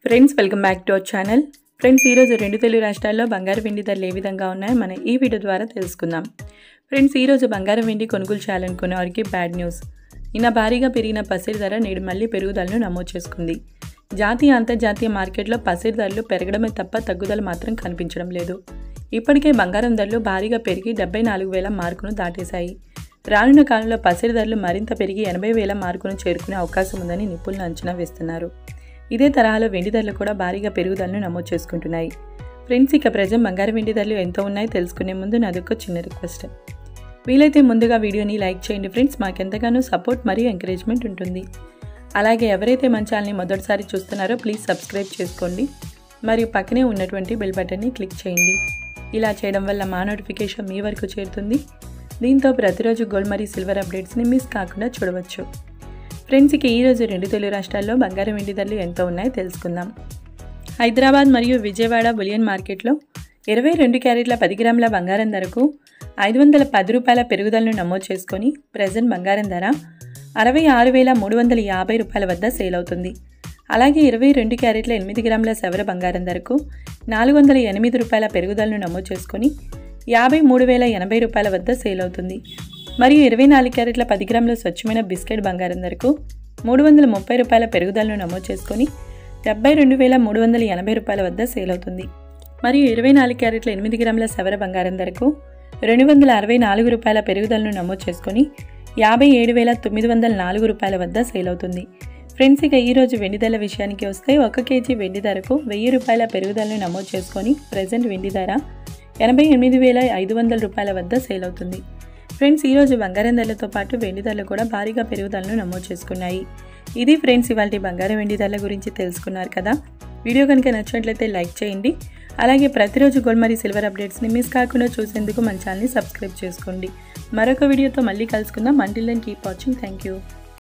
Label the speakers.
Speaker 1: friends welcome back to our channel friends ఈరోజు రెండు తెలుగు రాష్ట్రాల్లో బంగారు వెండి ధరలు ఏ విధంగా ఉన్నాయో మనం ఈ వీడియో ద్వారా తెలుసుకుందాం ఫ్రెండ్స్ ఈరోజు బంగారం వెండి కొనుగోలు చేయాలనుకునే వారికి బ్యాడ్ న్యూస్ నిన్న భారీగా పెరిగిన పసిరి ధర నేడు మళ్ళీ పెరుగుదలను నమోదు చేసుకుంది జాతీయ అంతర్జాతీయ మార్కెట్లో పసిరి ధరలు పెరగడమే తప్ప తగ్గుదల మాత్రం కనిపించడం లేదు ఇప్పటికే బంగారం ధరలు భారీగా పెరిగి డెబ్బై నాలుగు వేల మార్కును దాటేశాయి రానున్న కాలంలో పసిరి ధరలు మరింత పెరిగి ఎనభై వేల మార్కును చేరుకునే అవకాశం ఉందని నిపుణులు అంచనా వేస్తున్నారు ఇదే తరహాలో వెండి ధరలు కూడా భారీగా పెరుగుదలను నమోదు చేసుకుంటున్నాయి ఫ్రెండ్స్ ఇక ప్రజెంట్ బంగారం వెండి ధరలు ఎంత ఉన్నాయో తెలుసుకునే ముందు నాదొక చిన్న రిక్వెస్ట్ వీలైతే ముందుగా వీడియోని లైక్ చేయండి ఫ్రెండ్స్ మాకెంతగానో సపోర్ట్ మరియు ఎంకరేజ్మెంట్ ఉంటుంది అలాగే ఎవరైతే మన ఛానల్ని మొదటిసారి చూస్తున్నారో ప్లీజ్ సబ్స్క్రైబ్ చేసుకోండి మరియు పక్కనే ఉన్నటువంటి బెల్ బటన్ని క్లిక్ చేయండి ఇలా చేయడం వల్ల మా నోటిఫికేషన్ మీ వరకు చేరుతుంది దీంతో ప్రతిరోజు గోల్డ్ మరియు సిల్వర్ అప్డేట్స్ని మిస్ కాకుండా చూడవచ్చు ఫ్రెండ్స్ ఇక ఈరోజు రెండు తెలుగు రాష్ట్రాల్లో బంగారం వెండి ధరలు ఎంత ఉన్నాయో తెలుసుకుందాం హైదరాబాద్ మరియు విజయవాడ బులియన్ మార్కెట్లో ఇరవై రెండు క్యారెట్ల పది గ్రాముల బంగారం ధరకు ఐదు వందల పది రూపాయల పెరుగుదలను నమోదు చేసుకొని ప్రజెంట్ బంగారం ధర అరవై ఆరు వేల మూడు వందల యాభై రూపాయల వద్ద సేల్ అవుతుంది అలాగే ఇరవై రెండు క్యారెట్ల ఎనిమిది గ్రాముల సవర బంగారం ధరకు నాలుగు వందల ఎనిమిది రూపాయల పెరుగుదలను నమోదు చేసుకొని యాభై మూడు వేల ఎనభై రూపాయల వద్ద సేల్ అవుతుంది మరియు ఇరవై నాలుగు క్యారెట్ల పది గ్రాముల స్వచ్ఛమైన బిస్కెట్ బంగారం ధరకు మూడు వందల ముప్పై రూపాయల పెరుగుదలను నమోదు చేసుకొని డెబ్బై రెండు వేల మూడు వందల ఎనభై రూపాయల వద్ద సేల్ అవుతుంది మరియు ఇరవై నాలుగు క్యారెట్ల ఎనిమిది గ్రాముల సవర బంగారం ధరకు రెండు వందల అరవై నాలుగు రూపాయల పెరుగుదలను నమోదు చేసుకొని యాభై ఏడు వేల తొమ్మిది వందల నాలుగు రూపాయల వద్ద సేల్ అవుతుంది ఫ్రెండ్స్ ఇక ఈరోజు వెండి ధరల విషయానికి వస్తే ఒక కేజీ వెండి ధరకు వెయ్యి రూపాయల పెరుగుదలను నమోదు చేసుకొని ప్రజెంట్ వెండి ధర ఎనభై ఎనిమిది వేల ఐదు వందల రూపాయల వద్ద సేల్ అవుతుంది ఫ్రెండ్స్ ఈరోజు బంగారం ధరలతో పాటు వెండి ధరలు కూడా భారీగా పెరుగుదలను నమోదు చేసుకున్నాయి ఇది ఫ్రెండ్స్ ఇవాళ బంగారం వెండి ధరల గురించి తెలుసుకున్నారు కదా వీడియో కనుక నచ్చినట్లయితే లైక్ చేయండి అలాగే ప్రతిరోజు గోల్డ్ మరియు సిల్వర్ అప్డేట్స్ని మిస్ కాకుండా చూసేందుకు మన ఛానల్ని సబ్స్క్రైబ్ చేసుకోండి మరొక వీడియోతో మళ్ళీ కలుసుకుందాం until then keep watching thank you